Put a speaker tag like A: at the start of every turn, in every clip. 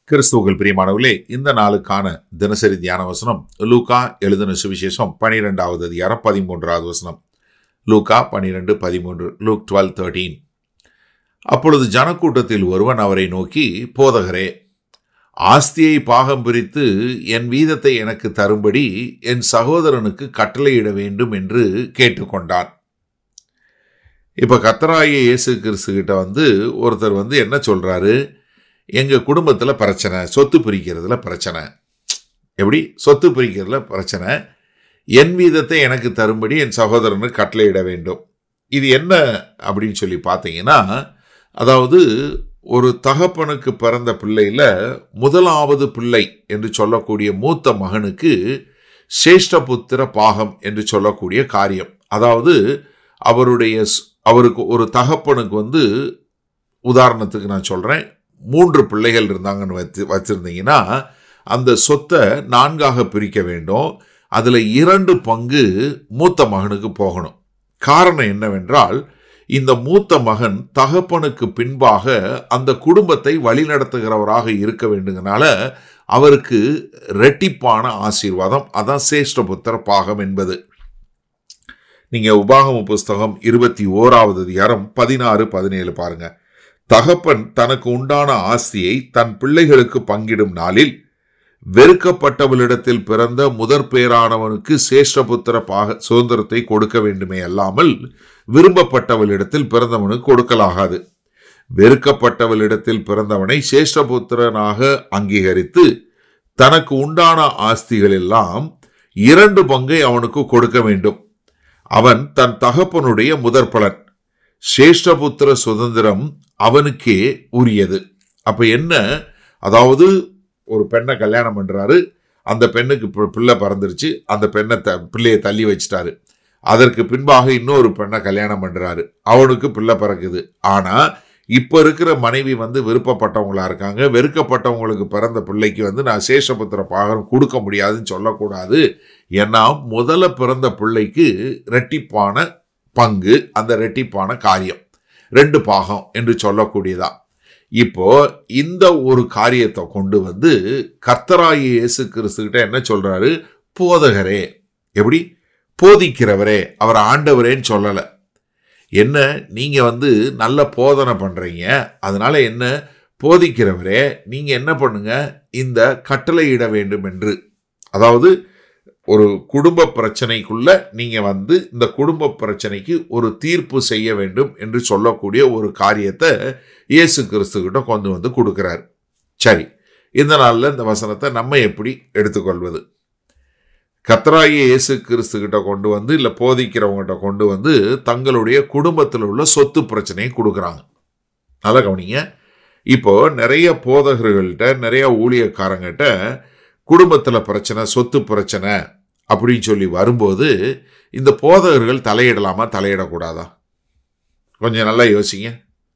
A: கிறிஸ்துவுகள் பிரியமானவர்களே இந்த நாளுக்கான தினசரி தியான வசனம் லூகா எழுதின சுவிசேஷம் பனிரெண்டாவது அதிகாரம் பதிமூன்றாவது வசனம் லூகா பனிரெண்டு பதிமூன்று லூக் டுவெல் தேர்ட்டீன் அப்பொழுது ஜனக்கூட்டத்தில் ஒருவன் அவரை நோக்கி போதகரே ஆஸ்தியை பாகம் பிரித்து என் வீதத்தை எனக்கு தரும்படி என் சகோதரனுக்கு கட்டளையிட வேண்டும் என்று கேட்டுக்கொண்டான் இப்ப கத்தராய இயேசு கிறிஸ்து கிட்ட வந்து ஒருத்தர் வந்து என்ன சொல்றாரு எங்க குடும்பத்துல பிரச்சனை சொத்து பிரிக்கிறதுல பிரச்சனை எப்படி சொத்து பிரிக்கிறதுல பிரச்சனை என் வீதத்தை எனக்கு தரும்படி என் சகோதரனுக்கு கட்டளையிட வேண்டும் இது என்ன அப்படின்னு சொல்லி பார்த்தீங்கன்னா அதாவது ஒரு தகப்பனுக்கு பிறந்த பிள்ளையில முதலாவது பிள்ளை என்று சொல்லக்கூடிய மூத்த மகனுக்கு சேஷ்டபுத்திர பாகம் என்று சொல்லக்கூடிய காரியம் அதாவது அவருடைய ஸ்- அவருக்கு ஒரு தகப்பனுக்கு வந்து உதாரணத்துக்கு நான் சொல்றேன் மூன்று பிள்ளைகள் இருந்தாங்கன்னு வச்சு வச்சிருந்தீங்கன்னா அந்த சொத்தை நான்காக பிரிக்க வேண்டும் அதுல இரண்டு பங்கு மூத்த மகனுக்கு போகணும் காரணம் என்னவென்றால் இந்த மூத்த மகன் தகப்பனுக்கு பின்பாக அந்த குடும்பத்தை வழிநடத்துகிறவராக இருக்க வேண்டுங்கனால அவருக்கு ரெட்டிப்பான ஆசீர்வாதம் அதான் சேஷ்டபுத்திர பாகம் என்பது நீங்க உபாகம புஸ்தகம் இருபத்தி ஓராவது அதிகாரம் பதினாறு பதினேழு பாருங்க தகப்பன் தனக்கு உண்டான ஆஸ்தியை தன் பிள்ளைகளுக்கு பங்கிடும் நாளில் வெறுக்கப்பட்டவளிடத்தில் பிறந்த முதற் பேரானவனுக்கு சேஷ்டபுத்திர பாக சுதந்திரத்தை கொடுக்க வேண்டுமே அல்லாமல் விரும்பப்பட்டவளிடத்தில் பிறந்தவனுக்கு கொடுக்கலாகாது வெறுக்கப்பட்டவளிடத்தில் பிறந்தவனை சேஷ்டபுத்திரனாக அங்கீகரித்து தனக்கு உண்டான ஆஸ்திகள் எல்லாம் இரண்டு பங்கை அவனுக்கு கொடுக்க வேண்டும் அவன் தன் தகப்பனுடைய முதற்பலன் சேஷ்டபுத்திர சுதந்திரம் அவனுக்கே உரியது அப்ப என்ன அதாவது ஒரு பெண்ணை கல்யாணம் பண்றாரு அந்த பெண்ணுக்கு பி- பிள்ளை பிறந்துருச்சு அந்த பெண்ணை த பிள்ளையை தள்ளி வச்சிட்டாரு அதற்கு பின்பாக இன்னொரு பெண்ணை கல்யாணம் பண்றாரு அவனுக்கு பிள்ளை பிறக்குது ஆனா இப்ப இருக்கிற மனைவி வந்து விருப்பப்பட்டவங்களா இருக்காங்க வெறுக்கப்பட்டவங்களுக்கு பிறந்த பிள்ளைக்கு வந்து நான் சேஷபுத்திர பாகம் கொடுக்க முடியாதுன்னு சொல்லக்கூடாது ஏன்னா முதல்ல பிறந்த பிள்ளைக்கு ரெட்டிப்பான பங்கு அந்த ரெட்டிப்பான காரியம் ரெண்டு பாகம் என்று சொல்லக்கூடியதா இப்போ இந்த ஒரு காரியத்தை கொண்டு வந்து கர்த்தராகிய இயேசு கிறிஸ்து கிட்ட என்ன சொல்றாரு போதகரே எப்படி போதிக்கிறவரே அவர் ஆண்டவரேன்னு சொல்லல என்ன நீங்க வந்து நல்ல போதனை பண்றீங்க அதனால என்ன போதிக்கிறவரே நீங்க என்ன பண்ணுங்க இந்த கட்டளையிட வேண்டும் என்று அதாவது ஒரு குடும்ப பிரச்சனைக்குள்ள நீங்க வந்து இந்த குடும்ப பிரச்சனைக்கு ஒரு தீர்ப்பு செய்ய வேண்டும் என்று சொல்லக்கூடிய ஒரு காரியத்தை இயேசு கிறிஸ்து கிட்ட கொண்டு வந்து கொடுக்கிறார் சரி இந்த நாளில் இந்த வசனத்தை நம்ம எப்படி எடுத்துக்கொள்வது கத்தராகிய இயேசு கிறிஸ்து கிட்ட கொண்டு வந்து இல்லை போதிக்கிறவங்ககிட்ட கொண்டு வந்து தங்களுடைய குடும்பத்தில் உள்ள சொத்து பிரச்சனையை கொடுக்குறாங்க நல்லா கவனிங்க இப்போ நிறைய போதகர்கள்ட்ட நிறைய ஊழியக்காரங்கிட்ட குடும்பத்தில் பிரச்சனை சொத்து பிரச்சனை அப்படின்னு சொல்லி வரும்போது இந்த போதகர்கள் தலையிடலாமா தலையிடக்கூடாதா கொஞ்சம் நல்லா யோசிங்க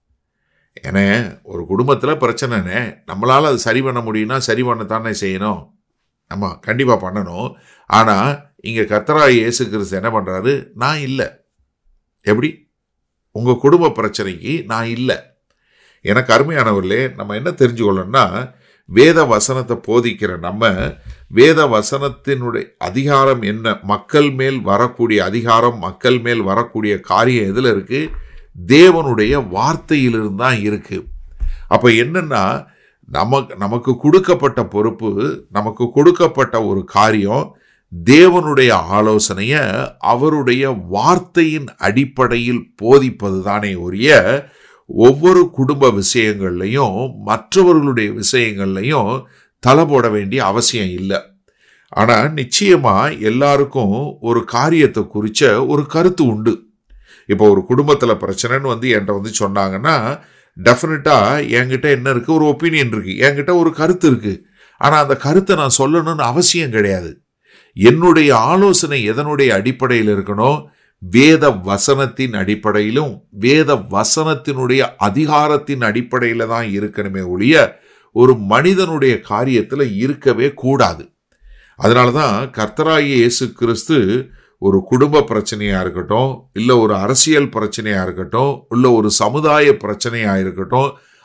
A: ஏன்னா ஒரு குடும்பத்தில் பிரச்சனைனே நம்மளால் அது சரி பண்ண முடியும்னா சரி பண்ணத்தானே செய்யணும் நம்ம கண்டிப்பாக பண்ணணும் ஆனால் இங்கே கத்தராய் இயேசு கிறிஸ்து என்ன பண்ணுறாரு நான் இல்லை எப்படி உங்கள் குடும்ப பிரச்சனைக்கு நான் இல்லை எனக்கு அருமையானவர்களே நம்ம என்ன தெரிஞ்சுக்கொள்ளணும்னா வேத வசனத்தை போதிக்கிற நம்ம வேத வசனத்தினுடைய அதிகாரம் என்ன மக்கள் மேல் வரக்கூடிய அதிகாரம் மக்கள் மேல் வரக்கூடிய காரியம் எதில் இருக்கு தேவனுடைய வார்த்தையிலிருந்து தான் இருக்கு அப்ப என்னன்னா நமக்கு நமக்கு கொடுக்கப்பட்ட பொறுப்பு நமக்கு கொடுக்கப்பட்ட ஒரு காரியம் தேவனுடைய ஆலோசனைய அவருடைய வார்த்தையின் அடிப்படையில் போதிப்பது தானே ஒழிய ஒவ்வொரு குடும்ப விஷயங்கள்லையும் மற்றவர்களுடைய விஷயங்கள்லையும் தலை போட வேண்டிய அவசியம் இல்லை ஆனா நிச்சயமா எல்லாருக்கும் ஒரு காரியத்தை குறிச்ச ஒரு கருத்து உண்டு இப்போ ஒரு குடும்பத்துல பிரச்சனைன்னு வந்து என்கிட்ட வந்து சொன்னாங்கன்னா டெஃபினட்டா என்கிட்ட என்ன இருக்கு ஒரு ஒப்பீனியன் இருக்கு என்கிட்ட ஒரு கருத்து இருக்கு ஆனா அந்த கருத்தை நான் சொல்லணும்னு அவசியம் கிடையாது என்னுடைய ஆலோசனை எதனுடைய அடிப்படையில் இருக்கணும் வேத வசனத்தின் அடிப்படையிலும் வேத வசனத்தினுடைய அதிகாரத்தின் அடிப்படையில தான் இருக்கணுமே ஒழிய ஒரு மனிதனுடைய காரியத்துல இருக்கவே கூடாது அதனால தான் கர்த்தராகிய இயேசு கிறிஸ்து ஒரு குடும்ப பிரச்சனையா இருக்கட்டும் இல்லை ஒரு அரசியல் பிரச்சனையா இருக்கட்டும் இல்லை ஒரு சமுதாய பிரச்சனையா இருக்கட்டும்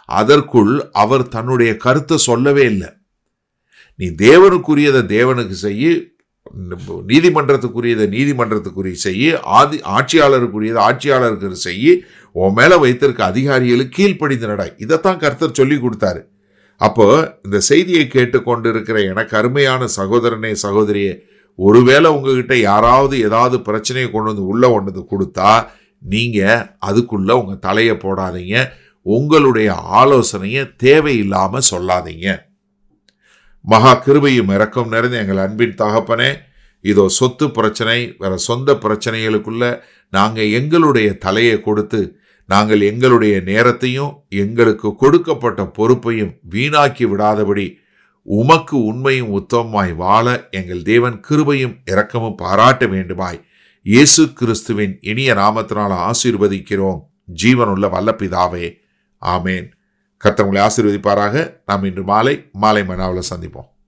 A: அதற்குள் அவர் தன்னுடைய கருத்தை சொல்லவே இல்லை நீ தேவனுக்குரியதை தேவனுக்கு செய்ய நீதிமன்றத்துக்குரியதை நீதிமன்றத்துக்குரிய செய்ய ஆதி ஆட்சியாளருக்குரியதை ஆட்சியாளருக்கு செய்ய உன் மேல வைத்திருக்க அதிகாரிகளுக்கு கீழ்ப்படிந்து நட இதைத்தான் கர்த்தர் சொல்லி கொடுத்தாரு அப்போ இந்த செய்தியை கேட்டுக்கொண்டிருக்கிற எனக்கு அருமையான சகோதரனே சகோதரியே ஒருவேளை உங்ககிட்ட யாராவது ஏதாவது பிரச்சனையை கொண்டு வந்து உள்ள கொண்டு வந்து கொடுத்தா நீங்க அதுக்குள்ள உங்க தலையை போடாதீங்க உங்களுடைய ஆலோசனையை தேவையில்லாம சொல்லாதீங்க மகா கிருபையும் இறக்கம் நிறைந்த எங்கள் அன்பின் தகப்பனே இதோ சொத்து பிரச்சனை வேற சொந்த பிரச்சனைகளுக்குள்ள நாங்க எங்களுடைய தலையை கொடுத்து நாங்கள் எங்களுடைய நேரத்தையும் எங்களுக்கு கொடுக்கப்பட்ட பொறுப்பையும் வீணாக்கி விடாதபடி உமக்கு உண்மையும் உத்தமமாய் வாழ எங்கள் தேவன் கிருபையும் இரக்கமும் பாராட்ட வேண்டுமாய் இயேசு கிறிஸ்துவின் இனிய நாமத்தினால் ஆசீர்வதிக்கிறோம் ஜீவனுள்ள வல்ல பிதாவே ஆமேன் கர்த்தர் உங்களை ஆசீர்வதிப்பாராக நாம் இன்று மாலை மாலை மனாவில் சந்திப்போம்